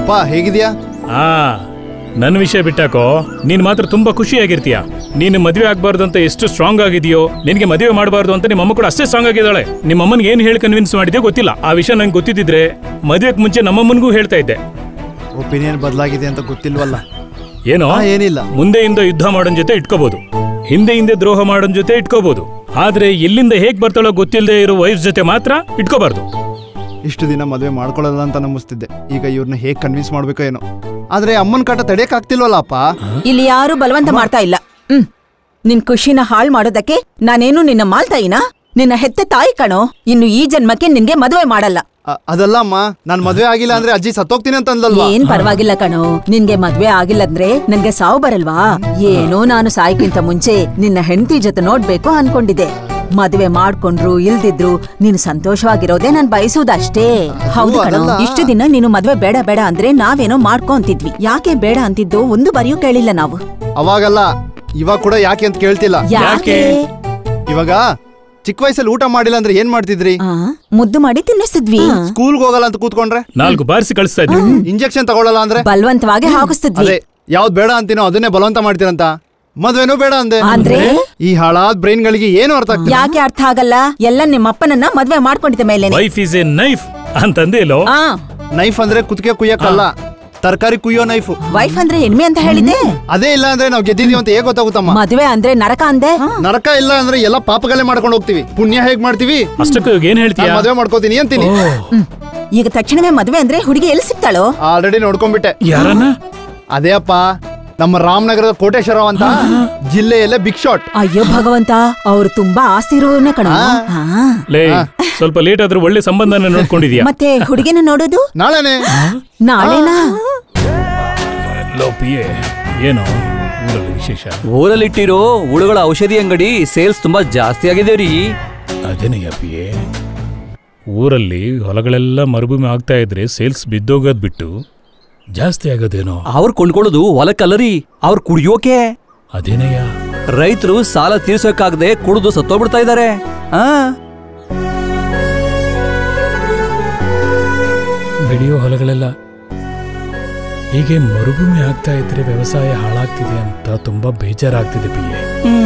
ಅಪ್ಪ ಹೇಗಿದ್ಯಾ ಆ ನನ್ನ ವಿಷಯ ಬಿಟ್ಟಾಕೋ ನೀನ್ ಮಾತ್ರ ತುಂಬಾ ಖುಷಿಯಾಗಿರ್ತೀಯ ನೀನು ಮದುವೆ ಆಗ್ಬಾರ್ದು ಅಂತ ಎಷ್ಟು ಸ್ಟ್ರಾಂಗ್ ಆಗಿದೆಯೋ ನಿನಗೆ ಮದುವೆ ಮಾಡಬಾರ್ದು ಅಂತ ನಿಮ್ಮ ಅಮ್ಮ ಕೂಡ ಅಷ್ಟೇ ಸ್ಟ್ರಾಂಗ್ ಆಗಿದ್ದಾಳೆ ನಿಮ್ಮ ಅಮ್ಮನಿಗೆ ಏನು ಹೇಳಿ ಕನ್ವಿನ್ಸ್ ಮಾಡಿದ್ಯೋ ಗೊತ್ತಿಲ್ಲ ಆ ವಿಷಯ ನಂಗೆ ಗೊತ್ತಿದ್ದಿದ್ರೆ ಮದುವೆಗೆ ಮುಂಚೆ ನಮ್ಮಮ್ಮನಿಗೂ ಹೇಳ್ತಾ ಇದ್ದೆ ಒಪಿನಿಯನ್ ಬದಲಾಗಿದೆ ಅಂತ ಗೊತ್ತಿಲ್ವಲ್ಲ ಏನೋ ಆ, ಏನಿಲ್ಲ ಮುಂದೆಯಿಂದ ಯುದ್ಧ ಮಾಡೋನ್ ಜೊತೆ ಇಟ್ಕೋಬಹುದು ಹಿಂದೆ ಹಿಂದೆ ದ್ರೋಹ ಮಾಡೋನ್ ಜೊತೆ ಇಟ್ಕೋಬಹುದು ಆದ್ರೆ ಎಲ್ಲಿಂದ ಹೇಗ್ ಬರ್ತಾಳೋ ಗೊತ್ತಿಲ್ಲದೆ ಇರೋ ವೈಫ್ ಜೊತೆ ಮಾತ್ರ ಇಟ್ಕೋಬಾರ್ದು ಇಷ್ಟು ದಿನ ಮದುವೆ ಮಾಡ್ಕೊಳ್ಳಲ್ಲ ಅಂತ ನಂಬಿಸ್ತಿದ್ದೆ ಈಗ ಇವ್ರನ್ನ ಹೇಗೆ ಕನ್ವಿನ್ಸ್ ಮಾಡ್ಬೇಕೋ ಏನೋ ಆದ್ರೆ ಅಮ್ಮನ ಕಾಟ ತಡೆಯಕ್ ಆಗ್ತಿಲ್ವಲ್ಲ ಅಪ್ಪ ಇಲ್ಲಿ ಯಾರು ಬಲವಂತ ಮಾಡ್ತಾ ಇಲ್ಲ ಹ್ಮ್ ನಿನ್ ಖುಷಿನ ಹಾಳ್ ಮಾಡೋದಕ್ಕೆ ನಾನೇನು ನಿನ್ನ ಮಾಲ್ತಾಯಿನ ನಿನ್ನ ಹೆತ್ತ ತಾಯಿ ಕಣೋ ಇನ್ನು ಈ ಜನ್ಮಕ್ಕೆ ನಿನ್ಗೆ ಮದುವೆ ಮಾಡಲ್ಲ ಅ- ಅದಲ್ಲ ಅಮ್ಮ ನಾನ್ ಮದ್ವೆ ಆಗಿಲ್ಲ ಅಂದ್ರೆ ಅಜ್ಜಿ ಸತ್ತೋಗ್ತೀನಿ ಅಂತ ಅಂದಲ್ವಾ ಏನ್ ಪರವಾಗಿಲ್ಲ ಕಣೋ ನಿನ್ಗೆ ಮದ್ವೆ ಆಗಿಲ್ಲಂದ್ರೆ ನನ್ಗೆ ಸಾವು ಬರಲ್ವಾ ಏನೋ ನಾನು ಸಾಯ್ಕಿಂತ ಮುಂಚೆ ನಿನ್ನ ಹೆಂಡತಿ ಜೊತೆ ನೋಡ್ಬೇಕು ಅನ್ಕೊಂಡಿದ್ದೆ ಮದ್ವೆ ಮಾಡ್ಕೊಂಡ್ರು ಇಲ್ದಿದ್ರು ನೀನು ಸಂತೋಷವಾಗಿರೋದೇ ನಾನ್ ಬಯಸುವುದಷ್ಟೇ ಹೌದು ಕಣೋ ಅದಲ್ಲ. ಇಷ್ಟು ದಿನ ನೀನು ಮದ್ವೆ ಬೇಡ ಬೇಡ ಅಂದ್ರೆ ನಾವೇನೋ ಮಾಡ್ಕೊಂತಿದ್ವಿ ಯಾಕೆ ಬೇಡ ಅಂತಿದ್ದು ಒಂದು ಬರಿಯೂ ಕೇಳಿಲ್ಲ ನಾವು ಅವಾಗಲ್ಲ ಇವಾಗ ಕೂಡ ಯಾಕೆ ಅಂತ ಕೇಳ್ತಿಲ್ಲ ಯಾಕೆ ಇವಾಗ ಚಿಕ್ಕ ವಯಸ್ಸಲ್ಲಿ ಊಟ ಮಾಡಿಲ್ಲ ಅಂದ್ರೆ ಏನ್ ಮಾಡ್ತಿದ್ರಿ ಆ, ಮುದ್ದು ಮಾಡಿ ತಿನ್ನಿಸ್ತಿದ್ವಿ ಸ್ಕೂಲ್ಗೆ ಹೋಗಲ್ಲ ಅಂತ ಕೂತ್ಕೊಂಡ್ರೆ ನಾಲ್ಕು ಬಾರಿಸಿ ಕಳಿಸ್ತಾ ಇದ್ದೆ ಇಂಜೆಕ್ಷನ್ ತಗೊಳ್ಳಲ್ಲ ಅಂದ್ರೆ ಬಲವಂತವಾಗಿ ಹಾಕಿಸ್ತಿದ್ವಿ ಅದೇ ಯಾವ್ದ್ ಬೇಡ ಅಂತೀನೋ ಅದನ್ನೇ ಬಲವಂತ ಮಾಡ್ತೀರಂತ ಮದ್ವೆನೂ ಬೇಡ ಅಂದೆ ಅಂದ್ರೆ ಈ ಹಾಳಾದ್ ಬ್ರೈನ್ ಗಳಿಗೆ ಏನು ಅರ್ಥ ಆಗ್ತಿಲ್ಲ ಯಾಕೆ ಅರ್ಥ ಆಗಲ್ಲ ಎಲ್ಲ ನಿಮ್ಮಪ್ಪನನ್ನ ಮದ್ವೆ ಮಾಡ್ಕೊಂಡಿದ್ದ ಮೇಲೇನೆ ವೈಫ್ ಇಸ್ ಎ ನೈಫ್ ಅಂತಂದೇ ಇಲ್ಲೋ ಆ ನೈಫ್ ಅಂದ್ರೆ ಕುತ್ತಿಗೆ ಕುಯ್ಯಕ್ಕಲ್ಲ ತರಕಾರಿ ಕುಯ್ಯೋ ನೈಫ್ ವೈಫ್ ಅಂದ್ರೆ ಹೆಣ್ಮೆ ಅಂತ ಹೇಳಿದೆ ಅದೇ ಇಲ್ಲ ಅಂದ್ರೆ ನಾವ್ ಗೆದ್ದಿದೀವಿ ಅಂತ ಹೇಗ್ ಗೊತ್ತಾಗುತ್ತಮ್ಮ ಮದ್ವೆ ಅಂದ್ರೆ ನರಕ ಅಂದೆ ನರಕ ಇಲ್ಲ ಅಂದ್ರೆ ಎಲ್ಲ ಪಾಪಗಳೇ ಮಾಡ್ಕೊಂಡು ಹೋಗ್ತೀವಿ ಪುಣ್ಯ ಹೇಗ್ ಮಾಡ್ತೀವಿ ಅಷ್ಟಕ್ಕೂ ಇವಾಗ ಏನ್ ಹೇಳ್ತೀಯ ನಾನ್ ಮದ್ವೆ ಮಾಡ್ಕೋತೀನಿ ಅಂತೀನಿ ಹ್ಮ್. ಈಗ ತಕ್ಷಣವೇ ಮದ್ವೆ ಅಂದ್ರೆ ಹುಡುಗಿ ಎಲ್ಲಿ ಸಿಗ್ತಾಳೋ ಆಲ್ರೆಡಿ ನೋಡ್ಕೊಂಡ್ಬಿಟ್ಟೆ ಯಾರನ್ನ ಅದೇ ಅಪ್ಪ ನಮ್ಮ ರಾಮನಗರದ ಕೋಟೇಶ್ವರವ್ ಅಂತ ಜಿಲ್ಲೆಯಲ್ಲೇ ಬಿಗ್ ಶಾಟ್ ಅಯ್ಯೋ ಭಗವಂತ ಅವ್ರು ತುಂಬಾ ಆಸ್ತಿ ಇರೋನೇ ಕಣ ಲೇ ಸ್ವಲ್ಪ ಲೇಟ್ ಆದ್ರೂ ಒಳ್ಳೆ ಸಂಬಂಧನ ನೋಡ್ಕೊಂಡಿದ್ಯಾ ಮತ್ತೆ ಹುಡುಗಿನ ನೋಡೋದು ನಾಳೆನೆ ನಾಳೆನಾ ಲೋ ಪಿಯೆ ಏನೋ ಊರಲ್ಲಿ ವಿಶೇಷ ಊರಲ್ಲಿಟ್ಟಿರೋ ಹುಳುಗಳ ಔಷಧಿ ಅಂಗಡಿ ಸೇಲ್ಸ್ ತುಂಬಾ ಜಾಸ್ತಿ ಆಗಿದೆ ರೀ ಅದೇನಯ್ಯ ಪಿಯೆ ಊರಲ್ಲಿ ಹೊಲಗಳೆಲ್ಲ ಮರುಭೂಮಿ ಆಗ್ತಾ ಇದ್ರೆ ಸೇಲ್ಸ್ ಬಿದ್ದೋಗೋದ್ ಬಿಟ್ಟು ಜಾಸ್ತಿ ಆಗೋದೇನೋ ಅವ್ರು ಕೊಂಡ್ಕೊಳ್ಳೋದು ಹೊಲಕ್ಕಲ್ಲರಿ ಅವ್ರು ಕುಡಿಯೋಕೆ ಅದೇನಯ್ಯ ರೈತರು ಸಾಲ ತೀರ್ಸೋಕಾಗದೆ ಕುಡಿದು ಸತ್ತೋಗ್ಬಿಡ್ತಾ ಇದಾರೆ ಆ ಬೆಳೆಯೋ ಹೊಲಗಳೆಲ್ಲ ಹೀಗೆ ಮರುಭೂಮಿ ಆಗ್ತಾ ಇದ್ರೆ ವ್ಯವಸಾಯ ಹಾಳಾಗ್ತಿದೆ ಅಂತ ತುಂಬಾ ಬೇಜಾರಾಗ್ತಿದೆ ಪಿಯೆ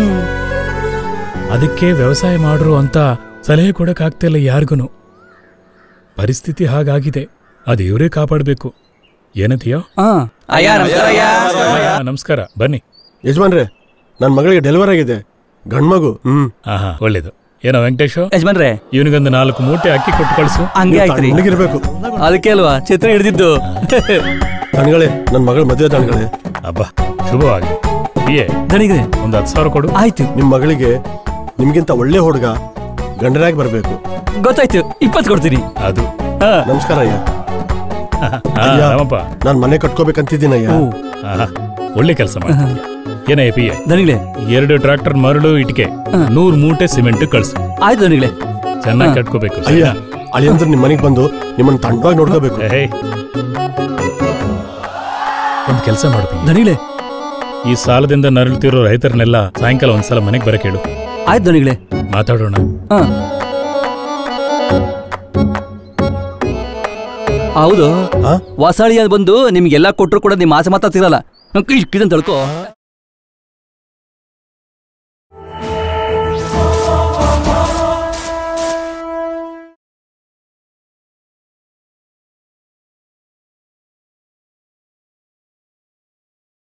ಅದಕ್ಕೆ ವ್ಯವಸಾಯ ಮಾಡ್ರು ಅಂತ ಸಲಹೆ ಕೊಡಕ್ ಆಗ್ತಿಲ್ಲ ಯಾರಿಗೂ ಪರಿಸ್ಥಿತಿ ಹಾಗಾಗಿದೆ ಅದು ಇವರೇ ಕಾಪಾಡಬೇಕು ಏನಂತೀಯೋ ಆ. ಅಯ್ಯ ನಮಸ್ಕಾರ ಅಯ್ಯ. ಆ, ನಮಸ್ಕಾರ ಬನ್ನಿ ಯಜಮಾನ್ರೆ ನನ್ನ ಮಗಳಿಗೆ ಡೆಲಿವರ್ ಆಗಿದೆ ಗಂಡ್ಮಗು ಹ್ಮ್ ಆಹಾ ಒಳ್ಳೇದು ಏನೋ ವೆಂಕಟೇಶ್ ಯಜಮಾನ್ರೆ ಇವನಿಗೊಂದು ನಾಲ್ಕು ಮೂಟೆ ಅಕ್ಕಿ ಕೊಟ್ಟು ಕಳಿಸು ಹಂಗೆ ಆಯ್ತ್ರಿ ತಣ್ಣಗಿರ್ಬೇಕು ಅದಕ್ಕೆ ಅಲ್ವಾ ಚಿತ್ರ ಹಿಡಿದಿದ್ದು ತಣ್ಗಳೇ ನನ್ನ ಮಗಳ ಮದುವೆ ತಣ್ಗಳೇ ಅಬ್ಬಾ ಶುಭವಾಗಲಿ ಬಿಯೆ ದಣಿಗಿದೆ ಒಂದು ಹತ್ತು ಸಾವಿರ ಕೊಡು ಆಯ್ತು ನಿಮ್ಮ ಮಗಳಿಗೆ ನಿಮ್ಗಿಂತ ಒಳ್ಳೆ ಹುಡುಗ ಗಂಡನಾಗಿ ಬರಬೇಕು ಗೊತ್ತಾಯ್ತು ಇಪ್ಪತ್ತು ಕೊಡ್ತೀನಿ ಅದು ಆ. ನಮಸ್ಕಾರ ಅಯ್ಯ ಹಾ, ಅಯ್ಯ. ರಾಮಪ್ಪ ನಾನು ಮನೆ ಕಟ್ಕೋಬೇಕಂತಿದ್ದೀನಯ್ಯ ಓ, ಆಹಾ, ಒಳ್ಳೆ ಕೆಲಸ ಮಾಡ್ತಿದ್ಯಾ ಏನಯ್ಯ ಪಿಯೆ ದಣಿಗ್ಲೆ ಎರಡು ಟ್ರಾಕ್ಟರ್ ಮರಳು ಇಟಿಕೆ ನೂರ್ ಮೂಟೆ ಸಿಮೆಂಟ್ ಕಳ್ಸು ಆಯ್ತು ದಣಿಗ್ಲೆ ಚೆನ್ನಾಗಿ ಕಟ್ಕೋಬೇಕು ಅಯ್ಯ ಅಳಿಯಂದ್ರೆ ನಿಮ್ಮ ಮನೆಗೆ ಬಂದು ನಿಮ್ಮನ್ನ ತಂಡವಾಗಿ ನೋಡ್ಕೋಬೇಕು ಒಂದು ಕೆಲಸ ಮಾಡ್ತೀವಿ ದಣಿಗ್ಲೆ ಈ ಸಾಲದಿಂದ ನರಳುತ್ತಿರೋ ರೈತರನ್ನೆಲ್ಲ ಸಾಯಂಕಾಲ ಒಂದ್ಸಲ ಮನೆಗೆ ಬರಕ್ ಹೇಳು ಆಯ್ತು ದಣಿಗ್ಲೆ ಮಾತಾಡೋಣ ಆ. ಹೌದು ಆ? ಹೊಸಾಳಿಯ ಬಂದು ನಿಮ್ಗೆಲ್ಲ ಕೊಟ್ರು ಕೂಡ ನಿಮ್ಮ ಆಸೆ ಮಾತಾಡ್ತಿರಲ್ಲ ಕಿಶ್ ಕಿಶನ್ ತಳ್ಕೋ